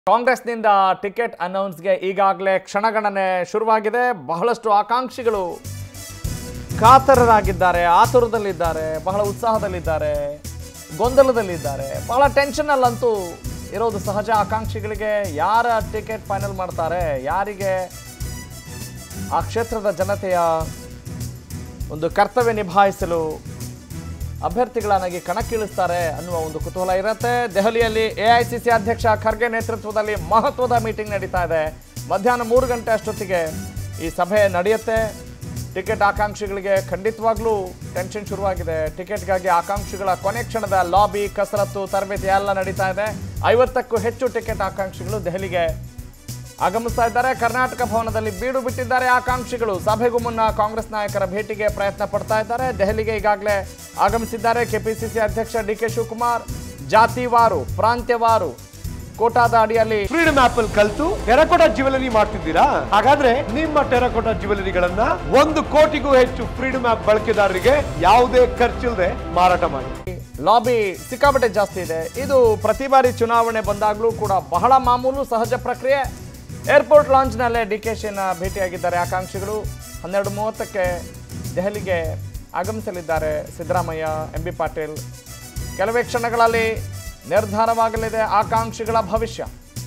ಕಾಂಗ್ರೆಸ್ನಿಂದ ಟಿಕೆಟ್ ಅನೌನ್ಸ್ಗೆ ಈಗಾಗಲೇ ಕ್ಷಣಗಣನೆ ಶುರುವಾಗಿದೆ ಬಹಳಷ್ಟು ಆಕಾಂಕ್ಷಿಗಳು ಕಾತರರಾಗಿದ್ದಾರೆ ಆತುರದಲ್ಲಿದ್ದಾರೆ ಬಹಳ ಉತ್ಸಾಹದಲ್ಲಿದ್ದಾರೆ ಗೊಂದಲದಲ್ಲಿದ್ದಾರೆ ಬಹಳ ಟೆನ್ಷನಲ್ಲಂತೂ ಇರೋದು ಸಹಜ ಆಕಾಂಕ್ಷಿಗಳಿಗೆ ಯಾರ ಟಿಕೆಟ್ ಫೈನಲ್ ಮಾಡ್ತಾರೆ ಯಾರಿಗೆ ಆ ಕ್ಷೇತ್ರದ ಜನತೆಯ ಒಂದು ಕರ್ತವ್ಯ ನಿಭಾಯಿಸಲು ಅಭ್ಯರ್ಥಿಗಳನ್ನಾಗಿ ಕಣಕ್ಕಿಳಿಸ್ತಾರೆ ಅನ್ನುವ ಒಂದು ಕುತೂಹಲ ಇರುತ್ತೆ ದೆಹಲಿಯಲ್ಲಿ ಎಐಸಿಸಿ ಅಧ್ಯಕ್ಷ ಖರ್ಗೆ ನೇತೃತ್ವದಲ್ಲಿ ಮಹತ್ವದ ಮೀಟಿಂಗ್ ನಡೀತಾ ಇದೆ ಮಧ್ಯಾಹ್ನ ಮೂರು ಗಂಟೆ ಅಷ್ಟೊತ್ತಿಗೆ ಈ ಸಭೆ ನಡೆಯುತ್ತೆ ಟಿಕೆಟ್ ಆಕಾಂಕ್ಷಿಗಳಿಗೆ ಖಂಡಿತವಾಗ್ಲೂ ಟೆನ್ಷನ್ ಶುರುವಾಗಿದೆ ಟಿಕೆಟ್ಗಾಗಿ ಆಕಾಂಕ್ಷಿಗಳ ಕೊನೆ ಕ್ಷಣದ ಲಾಬಿ ಕಸರತ್ತು ತರಬೇತಿ ಎಲ್ಲ ನಡೀತಾ ಇದೆ ಐವತ್ತಕ್ಕೂ ಹೆಚ್ಚು ಟಿಕೆಟ್ ಆಕಾಂಕ್ಷಿಗಳು ದೆಹಲಿಗೆ ಆಗಮಿಸ್ತಾ ಇದ್ದಾರೆ ಕರ್ನಾಟಕ ಭವನದಲ್ಲಿ ಬೀಡು ಬಿಟ್ಟಿದ್ದಾರೆ ಆಕಾಂಕ್ಷಿಗಳು ಸಭೆಗೂ ಮುನ್ನ ಕಾಂಗ್ರೆಸ್ ನಾಯಕರ ಭೇಟಿಗೆ ಪ್ರಯತ್ನ ಪಡ್ತಾ ಇದ್ದಾರೆ ದೆಹಲಿಗೆ ಈಗಾಗಲೇ ಆಗಮಿಸಿದ್ದಾರೆ ಕೆಪಿಸಿಸಿ ಅಧ್ಯಕ್ಷ ಡಿ ಕೆ ಶಿವಕುಮಾರ್ ಜಾತಿವಾರು ಪ್ರಾಂತ್ಯವಾರು ಕೋಟಾದ ಅಡಿಯಲ್ಲಿ ಫ್ರೀಡಮ್ ಆಪ್ ಅಲ್ಲಿ ಕಲ್ತು ಟೆರಕೋಟಾ ಜ್ಯುವೆಲರಿ ಮಾಡ್ತಿದ್ದೀರಾ ಹಾಗಾದ್ರೆ ನಿಮ್ಮ ಟೆರಕೋಟಾ ಜ್ಯುವೆಲರಿಗಳನ್ನ ಒಂದು ಕೋಟಿಗೂ ಹೆಚ್ಚು ಫ್ರೀಡಮ್ ಆಪ್ ಬಳಕೆದಾರರಿಗೆ ಯಾವುದೇ ಖರ್ಚಿಲ್ಲದೆ ಮಾರಾಟ ಮಾಡಿ ಲಾಬಿ ಸಿಕ್ಕಾಪಟ್ಟೆ ಜಾಸ್ತಿ ಇದೆ ಇದು ಪ್ರತಿ ಬಾರಿ ಚುನಾವಣೆ ಬಂದಾಗಲೂ ಕೂಡ ಬಹಳ ಮಾಮೂಲು ಸಹಜ ಪ್ರಕ್ರಿಯೆ ಏರ್ಪೋರ್ಟ್ ಲಾಂಚ್ನಲ್ಲೇ ಡಿ ಕೆ ಶಿನ ಭೇಟಿಯಾಗಿದ್ದಾರೆ ಆಕಾಂಕ್ಷಿಗಳು ಹನ್ನೆರಡು ಮೂವತ್ತಕ್ಕೆ ದೆಹಲಿಗೆ ಆಗಮಿಸಲಿದ್ದಾರೆ ಸಿದ್ದರಾಮಯ್ಯ ಎಂ ಬಿ ಪಾಟೀಲ್ ಕೆಲವೇ ಕ್ಷಣಗಳಲ್ಲಿ ನಿರ್ಧಾರವಾಗಲಿದೆ ಆಕಾಂಕ್ಷಿಗಳ ಭವಿಷ್ಯ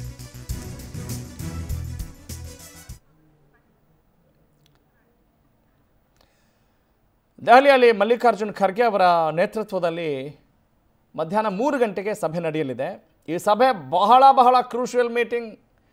ದೆಹಲಿಯಲ್ಲಿ ಮಲ್ಲಿಕಾರ್ಜುನ್ ಖರ್ಗೆ ಅವರ ನೇತೃತ್ವದಲ್ಲಿ ಮಧ್ಯಾಹ್ನ ಮೂರು ಗಂಟೆಗೆ ಸಭೆ ನಡೆಯಲಿದೆ ಈ ಸಭೆ ಬಹಳ ಬಹಳ ಕ್ರೂಷಿಯಲ್ ಮೀಟಿಂಗ್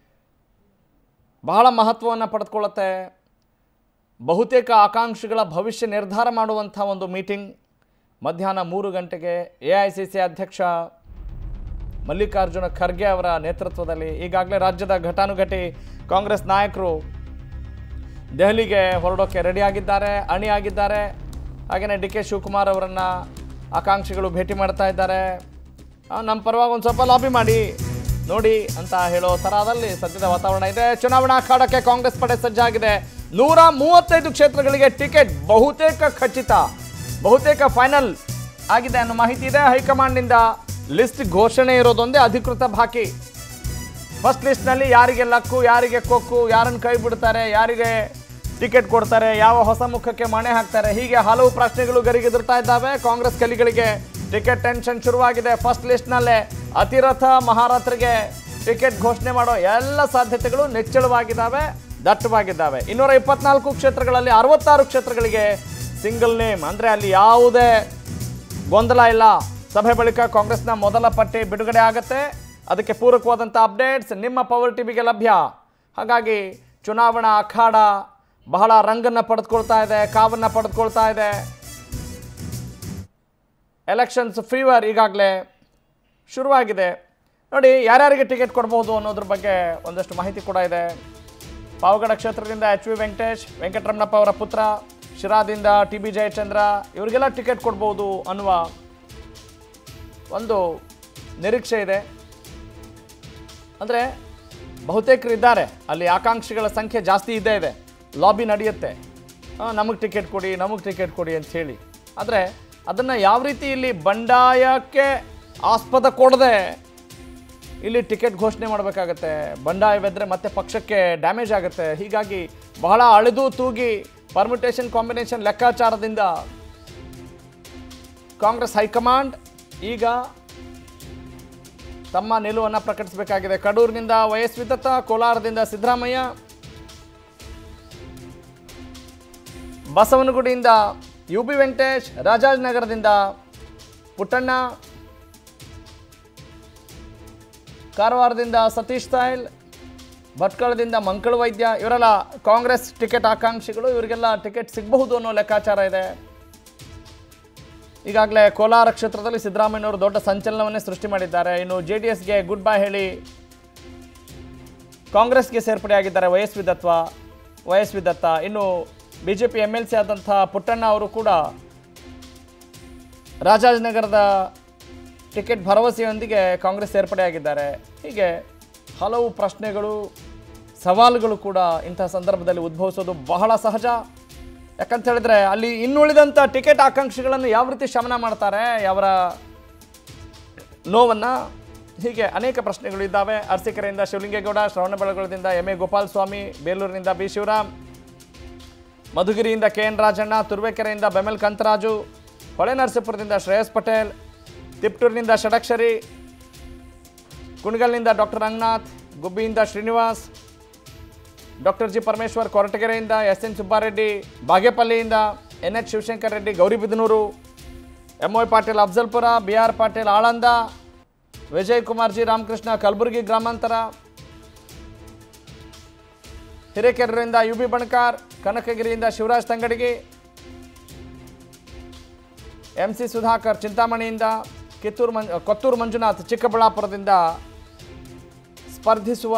ಬಹಳ ಮಹತ್ವವನ್ನು ಪಡೆದುಕೊಳ್ಳುತ್ತೆ ಬಹುತೇಕ ಆಕಾಂಕ್ಷಿಗಳ ಭವಿಷ್ಯ ನಿರ್ಧಾರ ಮಾಡುವಂಥ ಒಂದು ಮೀಟಿಂಗ್ ಮಧ್ಯಾಹ್ನ ಮೂರು ಗಂಟೆಗೆ ಎ ಐ ಸಿ ಸಿ ಅಧ್ಯಕ್ಷ ಮಲ್ಲಿಕಾರ್ಜುನ ಖರ್ಗೆ ಅವರ ನೇತೃತ್ವದಲ್ಲಿ ಈಗಾಗಲೇ ರಾಜ್ಯದ ಘಟಾನುಘಟಿ ಕಾಂಗ್ರೆಸ್ ನಾಯಕರು ದೆಹಲಿಗೆ ಹೊರಡೋಕ್ಕೆ ರೆಡಿಯಾಗಿದ್ದಾರೆ ಅಣಿಯಾಗಿದ್ದಾರೆ ಹಾಗೆಯೇ ಡಿ ಕೆ ಶಿವಕುಮಾರ್ ಅವರನ್ನು ಆಕಾಂಕ್ಷಿಗಳು ಭೇಟಿ ಮಾಡ್ತಾ ಇದ್ದಾರೆ ಆ, ನಮ್ಮ ಪರವಾಗಿ ಒಂದು ಸ್ವಲ್ಪ ಲಾಬಿ ಮಾಡಿ ನೋಡಿ ಅಂತ ಹೇಳೋ ಥರದಲ್ಲಿ ಸದ್ಯದ ವಾತಾವರಣ ಇದೆ ಚುನಾವಣಾ ಅಖಾಡಕ್ಕೆ ಕಾಂಗ್ರೆಸ್ ಪಡೆ ಸಜ್ಜಾಗಿದೆ ನೂರ ಮೂವತ್ತೈದು ಕ್ಷೇತ್ರಗಳಿಗೆ ಟಿಕೆಟ್ ಬಹುತೇಕ ಖಚಿತ ಬಹುತೇಕ ಫೈನಲ್ ಆಗಿದೆ ಅನ್ನೋ ಮಾಹಿತಿ ಇದೆ ಹೈಕಮಾಂಡ್ನಿಂದ ಲಿಸ್ಟ್ ಘೋಷಣೆ ಇರೋದೊಂದೇ ಅಧಿಕೃತ ಬಾಕಿ ಫಸ್ಟ್ ಲಿಸ್ಟ್ನಲ್ಲಿ ಯಾರಿಗೆ ಲಕ್ಕು ಯಾರಿಗೆ ಕೊಕ್ಕು ಯಾರನ್ನು ಕೈ ಬಿಡ್ತಾರೆ ಯಾರಿಗೆ ಟಿಕೆಟ್ ಕೊಡ್ತಾರೆ ಯಾವ ಹೊಸ ಮುಖಕ್ಕೆ ಮಣೆ ಹಾಕ್ತಾರೆ ಹೀಗೆ ಹಲವು ಪ್ರಶ್ನೆಗಳು ಗರಿಗೆದುರ್ತಾ ಇದ್ದಾವೆ ಕಾಂಗ್ರೆಸ್ ಕಲಿಗಳಿಗೆ ಟಿಕೆಟ್ ಟೆನ್ಷನ್ ಶುರುವಾಗಿದೆ ಫಸ್ಟ್ ಲಿಸ್ಟ್ನಲ್ಲೇ ಅತಿರಥ ಮಹಾರಥರಿಗೆ ಟಿಕೆಟ್ ಘೋಷಣೆ ಮಾಡೋ ಎಲ್ಲ ಸಾಧ್ಯತೆಗಳು ನೆಚ್ಚಳವಾಗಿದ್ದಾವೆ ದಟ್ಟವಾಗಿದ್ದಾವೆ ಇನ್ನೂರ ಇಪ್ಪತ್ನಾಲ್ಕು ಕ್ಷೇತ್ರಗಳಲ್ಲಿ ಅರವತ್ತಾರು ಕ್ಷೇತ್ರಗಳಿಗೆ ಸಿಂಗಲ್ ನೇಮ್ ಅಂದರೆ ಅಲ್ಲಿ ಯಾವುದೇ ಗೊಂದಲ ಇಲ್ಲ ಸಭೆ ಬಳಿಕ ಕಾಂಗ್ರೆಸ್ನ ಮೊದಲ ಪಟ್ಟಿ ಬಿಡುಗಡೆ ಆಗುತ್ತೆ ಅದಕ್ಕೆ ಪೂರಕವಾದಂಥ ಅಪ್ಡೇಟ್ಸ್ ನಿಮ್ಮ ಪವರ್ ಟಿವಿಗೆ ಲಭ್ಯ ಹಾಗಾಗಿ ಚುನಾವಣಾ ಅಖಾಡ ಬಹಳ ರಂಗನ್ನು ಪಡೆದುಕೊಳ್ತಾ ಇದೆ ಕಾವನ್ನು ಪಡೆದುಕೊಳ್ತಾ ಇದೆ ಎಲೆಕ್ಷನ್ಸ್ ಫೀವರ್ ಈಗಾಗಲೇ ಶುರುವಾಗಿದೆ ನೋಡಿ ಯಾರ್ಯಾರಿಗೆ ಟಿಕೆಟ್ ಕೊಡ್ಬೋದು ಅನ್ನೋದ್ರ ಬಗ್ಗೆ ಒಂದಷ್ಟು ಮಾಹಿತಿ ಕೂಡ ಇದೆ ಪಾವಗಡ ಕ್ಷೇತ್ರದಿಂದ ಎಚ್ ವಿ ವೆಂಕಟೇಶ್ ವೆಂಕಟರಮಣಪ್ಪ ಅವರ ಪುತ್ರ ಶಿರಾದಿಂದ ಟಿ ಬಿ ಜಯಚಂದ್ರ ಇವರಿಗೆಲ್ಲ ಟಿಕೆಟ್ ಕೊಡ್ಬೋದು ಅನ್ನುವ ಒಂದು ನಿರೀಕ್ಷೆ ಇದೆ ಅಂದರೆ ಬಹುತೇಕರು ಇದ್ದಾರೆ ಅಲ್ಲಿ ಆಕಾಂಕ್ಷಿಗಳ ಸಂಖ್ಯೆ ಜಾಸ್ತಿ ಇದ್ದೇ ಇದೆ ಲಾಬಿ ನಡೆಯುತ್ತೆ ನಮಗೆ ಟಿಕೆಟ್ ಕೊಡಿ ನಮಗೆ ಟಿಕೆಟ್ ಕೊಡಿ ಅಂತ ಹೇಳಿ ಆದರೆ ಅದನ್ನು ಯಾವ ರೀತಿ ಇಲ್ಲಿ ಬಂಡಾಯಕ್ಕೆ ಆಸ್ಪದ ಕೊಡದೆ ಇಲ್ಲಿ ಟಿಕೆಟ್ ಘೋಷಣೆ ಮಾಡಬೇಕಾಗತ್ತೆ ಬಂಡಾಯವೆದ್ರೆ ಮತ್ತೆ ಪಕ್ಷಕ್ಕೆ ಡ್ಯಾಮೇಜ್ ಆಗುತ್ತೆ ಹೀಗಾಗಿ ಬಹಳ ಅಳೆದು ತೂಗಿ ಪರ್ಮಿಟೇಷನ್ ಕಾಂಬಿನೇಷನ್ ಲೆಕ್ಕಾಚಾರದಿಂದ ಕಾಂಗ್ರೆಸ್ ಹೈಕಮಾಂಡ್ ಈಗ ತಮ್ಮ ನಿಲುವನ್ನು ಪ್ರಕಟಿಸಬೇಕಾಗಿದೆ ಕಡೂರಿನಿಂದ ವೈ ಎಸ್ ವಿದತ್ತ ಕೋಲಾರದಿಂದ ಸಿದ್ದರಾಮಯ್ಯ ಬಸವನಗುಡಿಯಿಂದ ಯು ಬಿ ವೆಂಕಟೇಶ್ ರಾಜಾಜನಗರದಿಂದ ಪುಟ್ಟಣ್ಣ ಕಾರವಾರದಿಂದ ಸತೀಶ್ ಸಾಯಿಲ್ ಭಟ್ಕಳದಿಂದ ಮಂಕಳ ವೈದ್ಯ ಇವರೆಲ್ಲ ಕಾಂಗ್ರೆಸ್ ಟಿಕೆಟ್ ಆಕಾಂಕ್ಷಿಗಳು ಇವರಿಗೆಲ್ಲ ಟಿಕೆಟ್ ಸಿಗಬಹುದು ಅನ್ನೋ ಲೆಕ್ಕಾಚಾರ ಇದೆ ಈಗಾಗಲೇ ಕೋಲಾರ ಕ್ಷೇತ್ರದಲ್ಲಿ ಸಿದ್ದರಾಮಯ್ಯನವರು ದೊಡ್ಡ ಸಂಚಲನವನ್ನೇ ಸೃಷ್ಟಿ ಮಾಡಿದ್ದಾರೆ ಇನ್ನು ಜೆ ಡಿ ಎಸ್ಗೆ ಗುಡ್ ಬೈ ಹೇಳಿ ಕಾಂಗ್ರೆಸ್ಗೆ ಸೇರ್ಪಡೆಯಾಗಿದ್ದಾರೆ Y S V Datta Y S V Datta ಇನ್ನು B J P M L C ಆದಂಥ ಪುಟ್ಟಣ್ಣ ಅವರು ಕೂಡ ರಾಜಾಜನಗರದ ಟಿಕೆಟ್ ಭರವಸೆಯೊಂದಿಗೆ ಕಾಂಗ್ರೆಸ್ ಸೇರ್ಪಡೆಯಾಗಿದ್ದಾರೆ ಹೀಗೆ ಹಲವು ಪ್ರಶ್ನೆಗಳು ಸವಾಲುಗಳು ಕೂಡ ಇಂಥ ಸಂದರ್ಭದಲ್ಲಿ ಉದ್ಭವಿಸೋದು ಬಹಳ ಸಹಜ ಯಾಕಂತ ಹೇಳಿದ್ರೆ ಅಲ್ಲಿ ಇನ್ನುಳಿದಂಥ ಟಿಕೆಟ್ ಆಕಾಂಕ್ಷಿಗಳನ್ನು ಯಾವ ರೀತಿ ಶಮನ ಮಾಡ್ತಾರೆ ಅವರ ನೋವನ್ನು ಹೀಗೆ ಅನೇಕ ಪ್ರಶ್ನೆಗಳು ಇದ್ದಾವೆ ಅರಸೀಕೆರೆಯಿಂದ ಶಿವಲಿಂಗೇಗೌಡ ಶ್ರವಣಬೆಳಗೊಳದಿಂದ ಎಂ ಎ ಗೋಪಾಲ್ ಸ್ವಾಮಿ ಬೇಲೂರಿನಿಂದ ಬಿ ಶಿವರಾಮ್ ಮಧುಗಿರಿಯಿಂದ ಕೆ ಎನ್ ರಾಜಣ್ಣ ತುರುವೇಕೆರೆಯಿಂದ ಬೆಮೆಲ್ ಕಂತರಾಜು ಹೊಳೆನರಸೀಪುರದಿಂದ ಶ್ರೇಯಸ್ ಪಟೇಲ್ ತಿಪ್ಟೂರಿನಿಂದ ಷಡಕ್ಷರಿ ಕುಣಗಲ್ನಿಂದ ಡಾಕ್ಟರ್ ರಂಗನಾಥ್ ಗುಬ್ಬಿಯಿಂದ ಶ್ರೀನಿವಾಸ್ ಡಾಕ್ಟರ್ ಜಿ ಪರಮೇಶ್ವರ್ ಕೊರಟಗೆರೆಯಿಂದ ಎಸ್ ಎನ್ ಸುಬ್ಬಾರೆಡ್ಡಿ ಬಾಗೇಪಲ್ಲಿಯಿಂದ N H Shivashankar Reddy Gauribidanur M Y Patil Afzalpur B R Patil Aland Vijay Kumar G Ramakrishna Kalaburagi ಗ್ರಾಮಾಂತರ ಹಿರೇಕೆರೂರಿಂದ ಯು ಬಿ ಬಣಕಾರ್ ಕನಕಗಿರಿಯಿಂದ ಶಿವರಾಜ್ ತಂಗಡಗಿ ಎಂ ಸಿ ಸುಧಾಕರ್ ಚಿಂತಾಮಣಿಯಿಂದ ಕಿತ್ತೂರು ಮಂ ಕೊತ್ತೂರು ಮಂಜುನಾಥ್ ಚಿಕ್ಕಬಳ್ಳಾಪುರದಿಂದ ಸ್ಪರ್ಧಿಸುವ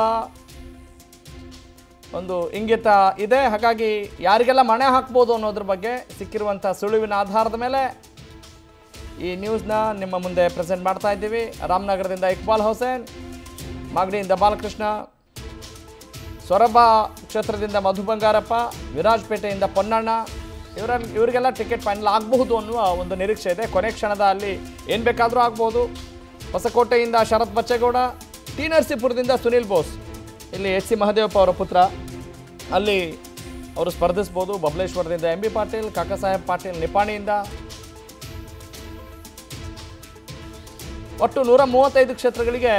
ಒಂದು ಇಂಗಿತ ಇದೆ ಹಾಗಾಗಿ ಯಾರಿಗೆಲ್ಲ ಮಣೆ ಹಾಕ್ಬೋದು ಅನ್ನೋದ್ರ ಬಗ್ಗೆ ಸಿಕ್ಕಿರುವಂಥ ಸುಳಿವಿನ ಆಧಾರದ ಮೇಲೆ ಈ ನ್ಯೂಸ್ನ ನಿಮ್ಮ ಮುಂದೆ ಪ್ರೆಸೆಂಟ್ ಮಾಡ್ತಾ ಇದ್ದೀವಿ ರಾಮನಗರದಿಂದ ಇಕ್ಬಾಲ್ ಹುಸೇನ್ ಮಾಗಡಿಯಿಂದ ಬಾಲಕೃಷ್ಣ ಸೊರಬ ಕ್ಷೇತ್ರದಿಂದ ಮಧು ಬಂಗಾರಪ್ಪ ವಿರಾಜಪೇಟೆಯಿಂದ ಪೊನ್ನಣ್ಣ ಇವರ ಇವರಿಗೆಲ್ಲ ಟಿಕೆಟ್ ಫೈನಲ್ ಆಗಬಹುದು ಅನ್ನುವ ಒಂದು ನಿರೀಕ್ಷೆ ಇದೆ ಕೊನೆ ಕ್ಷಣದ ಅಲ್ಲಿ ಏನು ಬೇಕಾದರೂ ಆಗ್ಬೋದು ಹೊಸಕೋಟೆಯಿಂದ ಶರತ್ ಬಚ್ಚೇಗೌಡ ಟಿ ನರಸೀಪುರದಿಂದ ಸುನಿಲ್ ಬೋಸ್ ಇಲ್ಲಿ ಎಚ್ ಸಿ ಮಹದೇವಪ್ಪ ಅವರ ಪುತ್ರ ಅಲ್ಲಿ ಅವರು ಸ್ಪರ್ಧಿಸ್ಬೋದು ಬಬಲೇಶ್ವರದಿಂದ ಎಂ ಬಿ ಪಾಟೀಲ್ ಕಾಕಾ ಸಾಹೇಬ್ ಪಾಟೀಲ್ ನಿಪಾಣಿಯಿಂದ ಒಟ್ಟು ನೂರ ಮೂವತ್ತೈದು ಕ್ಷೇತ್ರಗಳಿಗೆ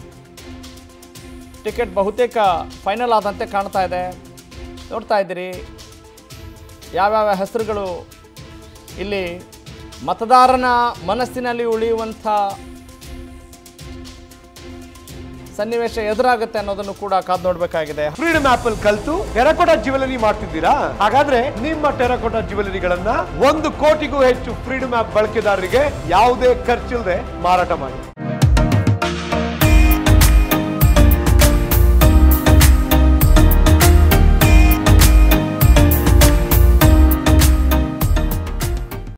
ಟಿಕೆಟ್ ಬಹುತೇಕ ಫೈನಲ್ ಆದಂತೆ ಕಾಣ್ತಾ ಇದೆ ನೋಡ್ತಾ ಇದ್ದೀರಿ ಯಾವ್ಯಾವ ಹೆಸರುಗಳು ಇಲ್ಲಿ ಮತದಾರನ ಮನಸ್ಸಿನಲ್ಲಿ ಉಳಿಯುವಂಥ ಸನ್ನಿವೇಶ ಎದುರಾಗುತ್ತೆ ಅನ್ನೋದನ್ನು ಕೂಡ ಕಾದು ನೋಡಬೇಕಾಗಿದೆ ಫ್ರೀಡಮ್ ಆಪ್ ಅಲ್ಲಿ ಕಲ್ತು ಟೆರಕೋಟಾ ಜ್ಯುವೆಲರಿ ಮಾಡ್ತಿದ್ದೀರಾ ಹಾಗಾದ್ರೆ ನಿಮ್ಮ ಟೆರಕೋಟಾ ಜ್ಯುವೆಲರಿಗಳನ್ನ ಒಂದು ಕೋಟಿಗೂ ಹೆಚ್ಚು ಫ್ರೀಡಮ್ ಆಪ್ ಬಳಕೆದಾರರಿಗೆ ಯಾವುದೇ ಖರ್ಚಿಲ್ಲದೆ ಮಾರಾಟ ಮಾಡಿ